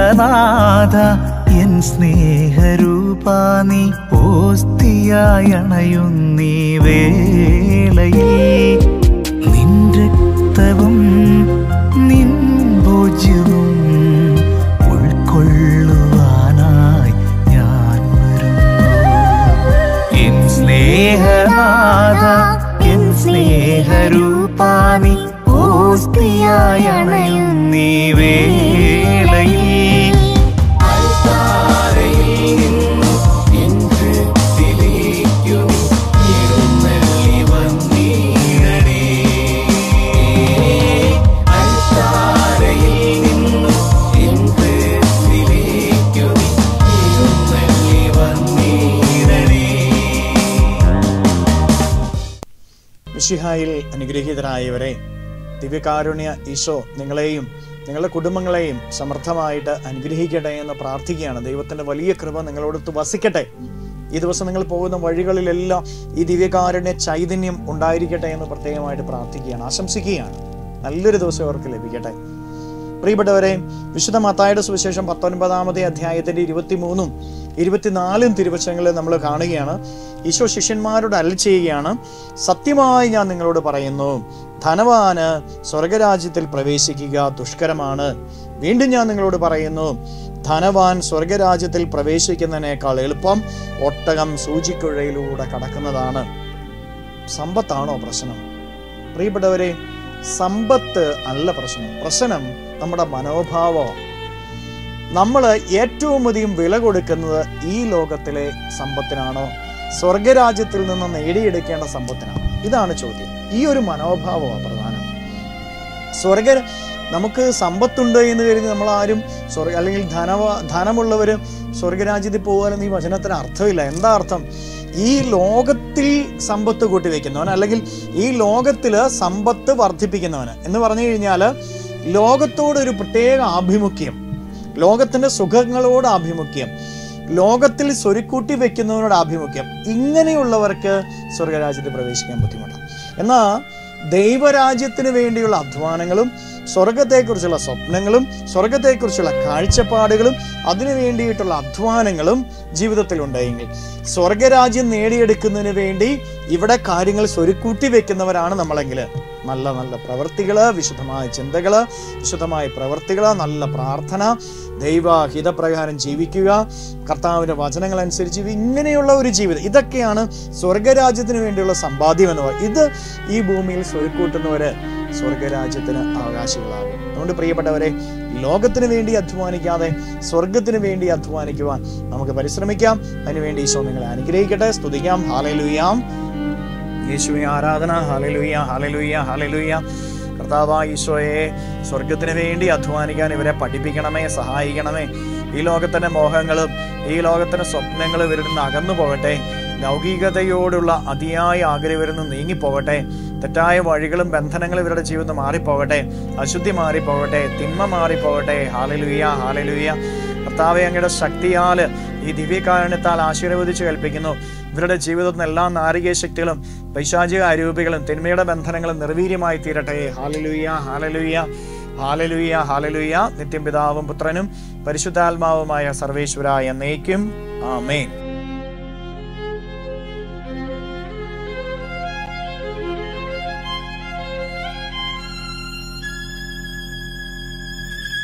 സ്നേഹനാഥ N സ്നേഹരൂപാ നീ ഓസ്തിയായണയുന്നീ വേളയിൽ നിൻ രക്തവും നിൻ ഭോജ്യവും ഉൾക്കൊള്ളുവാനായി ഞാൻ വരുന്നു എൻ സ്നേഹനാഥ എൻ സ്നേഹരൂപാനി ഓസ്തിയായണയുന്നീ വേളയിൽ മിഷിഹായിൽ അനുഗ്രഹീതരായവരെ ദിവ്യകാരുണ്യ ഈശോ നിങ്ങളെയും നിങ്ങളുടെ കുടുംബങ്ങളെയും സമർത്ഥമായിട്ട് അനുഗ്രഹിക്കട്ടെ എന്ന് പ്രാർത്ഥിക്കുകയാണ് ദൈവത്തിന്റെ വലിയ കൃപ നിങ്ങളോടൊത്ത് വസിക്കട്ടെ ഈ ദിവസം നിങ്ങൾ പോകുന്ന വഴികളിലെല്ലാം ഈ ദിവ്യകാരുണ്യ ചൈതന്യം ഉണ്ടായിരിക്കട്ടെ എന്ന് പ്രത്യേകമായിട്ട് പ്രാർത്ഥിക്കുകയാണ് ആശംസിക്കുകയാണ് നല്ലൊരു ദിവസം അവർക്ക് ലഭിക്കട്ടെ പ്രിയപ്പെട്ടവരെ വിശുദ്ധ മത്തായുടെ സുവിശേഷം പത്തൊൻപതാമത്തെ അധ്യായത്തിന്റെ ഇരുപത്തിമൂന്നും ഇരുപത്തിനാലും തിരുവചനങ്ങളിൽ നമ്മൾ കാണുകയാണ് ഈശോ ശിഷ്യന്മാരോട് അൽ ചെയ്യുകയാണ് സത്യമായി ഞാൻ നിങ്ങളോട് പറയുന്നു ധനവാന് സ്വർഗരാജ്യത്തിൽ പ്രവേശിക്കുക ദുഷ്കരമാണ് വീണ്ടും ഞാൻ നിങ്ങളോട് പറയുന്നു ധനവാൻ സ്വർഗരാജ്യത്തിൽ പ്രവേശിക്കുന്നതിനേക്കാൾ എളുപ്പം ഒട്ടകം സൂചിക്കുഴയിലൂടെ കടക്കുന്നതാണ് സമ്പത്താണോ പ്രശ്നം പ്രിയപ്പെട്ടവരെ സമ്പത്ത് അല്ല പ്രശ്നം പ്രശ്നം നമ്മുടെ മനോഭാവം നമ്മൾ ഏറ്റവും അധികം വില കൊടുക്കുന്നത് ഈ ലോകത്തിലെ സമ്പത്തിനാണോ സ്വർഗരാജ്യത്തിൽ നിന്ന് നേടിയെടുക്കേണ്ട സമ്പത്തിനാണോ ഇതാണ് ചോദ്യം ഈ ഒരു മനോഭാവമാണ് പ്രധാനം സ്വർഗ നമുക്ക് സമ്പത്തുണ്ട് എന്ന് കരുതി നമ്മൾ ആരും സ്വർഗ അല്ലെങ്കിൽ ധനവ ധനമുള്ളവർ സ്വർഗരാജ്യത്തിൽ പോകാനൊന്നും ഈ വചനത്തിന് അർത്ഥമില്ല എന്താ അർത്ഥം ഈ ലോകത്തിൽ സമ്പത്ത് കൂട്ടിവെക്കുന്നവൻ അല്ലെങ്കിൽ ഈ ലോകത്തില് സമ്പത്ത് വർദ്ധിപ്പിക്കുന്നവന് എന്ന് പറഞ്ഞു കഴിഞ്ഞാൽ ലോകത്തോടൊരു പ്രത്യേക ആഭിമുഖ്യം ലോകത്തിന്റെ സുഖങ്ങളോട് ആഭിമുഖ്യം ലോകത്തിൽ സ്വരുക്കൂട്ടി വെക്കുന്നവനോട് ആഭിമുഖ്യം ഇങ്ങനെയുള്ളവർക്ക് സ്വർഗരാജ്യത്തിൽ പ്രവേശിക്കാൻ ബുദ്ധിമുട്ടാണ് എന്നാൽ ദൈവരാജ്യത്തിന് വേണ്ടിയുള്ള അധ്വാനങ്ങളും സ്വർഗത്തെക്കുറിച്ചുള്ള സ്വപ്നങ്ങളും സ്വർഗത്തെക്കുറിച്ചുള്ള കാഴ്ചപ്പാടുകളും അതിനു വേണ്ടിയിട്ടുള്ള അധ്വാനങ്ങളും ജീവിതത്തിൽ ഉണ്ടായെങ്കിൽ സ്വർഗരാജ്യം നേടിയെടുക്കുന്നതിന് വേണ്ടി ഇവിടെ കാര്യങ്ങൾ സ്വരുക്കൂട്ടി വെക്കുന്നവരാണ് നമ്മളെങ്കിൽ നല്ല നല്ല പ്രവൃത്തികള് വിശുദ്ധമായ ചിന്തകള് വിശുദ്ധമായ പ്രവൃത്തികള് നല്ല പ്രാർത്ഥന ദൈവഹിതപ്രകാരം ജീവിക്കുക കർത്താവിന്റെ വചനങ്ങൾ അനുസരിച്ച് ജീവി- ഇങ്ങനെയുള്ള ഒരു ജീവിതം ഇതൊക്കെയാണ് സ്വർഗരാജ്യത്തിന് വേണ്ടിയുള്ള സമ്പാദ്യം എന്ന് പറയുന്നത് ഇത് ഈ ഭൂമിയിൽ സ്വരുക്കൂട്ടുന്നവര് സ്വർഗരാജ്യത്തിന് അവകാശികളാകും അതുകൊണ്ട് പ്രിയപ്പെട്ടവരെ ലോകത്തിന് വേണ്ടി അധ്വാനിക്കാതെ സ്വർഗത്തിന് വേണ്ടി അധ്വാനിക്കുവാൻ നമുക്ക് പരിശ്രമിക്കാം അതിനുവേണ്ടി ഈശോ നിങ്ങളെ അനുഗ്രഹിക്കട്ടെ സ്തുതിക്കാം ഹാലലുയാം യേശുവെ ആരാധന ഹാലലുയ്യ ഹാലലുയ്യ ഹാലലുയ്യ കർത്താവായ ഈശോയെ സ്വർഗത്തിന് വേണ്ടി അധ്വാനിക്കാൻ ഇവരെ പഠിപ്പിക്കണമേ സഹായിക്കണമേ ഈ ലോകത്തിന്റെ മോഹങ്ങളും ഈ ലോകത്തിന്റെ സ്വപ്നങ്ങളും ഇവരിൽ നിന്ന് അകന്നു പോകട്ടെ ലൗകികതയോടുള്ള അതിയായ ആഗ്രഹം ഇവരിൽ നിന്ന് നീങ്ങിപ്പോകട്ടെ തെറ്റായ വഴികളും ബന്ധനങ്ങളും ഇവരുടെ ജീവിതം മാറിപ്പോകട്ടെ അശുദ്ധി മാറിപ്പോകട്ടെ തിന്മ മാറിപ്പോകട്ടെ ഹാലലുയ്യ ഹാലലുയ്യ കർത്താവെ അങ്ങയുടെ ശക്തിയാൽ ഈ ദിവ്യകാരണത്താൽ ആശീർവദിച്ച് കൽപ്പിക്കുന്നു ഇവരുടെ ജീവിതത്തിൽ എല്ലാ നാരികീയ ശക്തികളും പൈശാചിക അരൂപികളും തിന്മയുടെ ബന്ധനങ്ങളും നിർവീര്യമായി തീരട്ടെ ഹാലലുയ്യ ഹാലലുയ്യ ഹാലലുയ്യ ഹാലലുയ്യ നിത്യം പിതാവും പുത്രനും പരിശുദ്ധാത്മാവുമായ സർവേശ്വര എന്നേക്കും ആമേൻ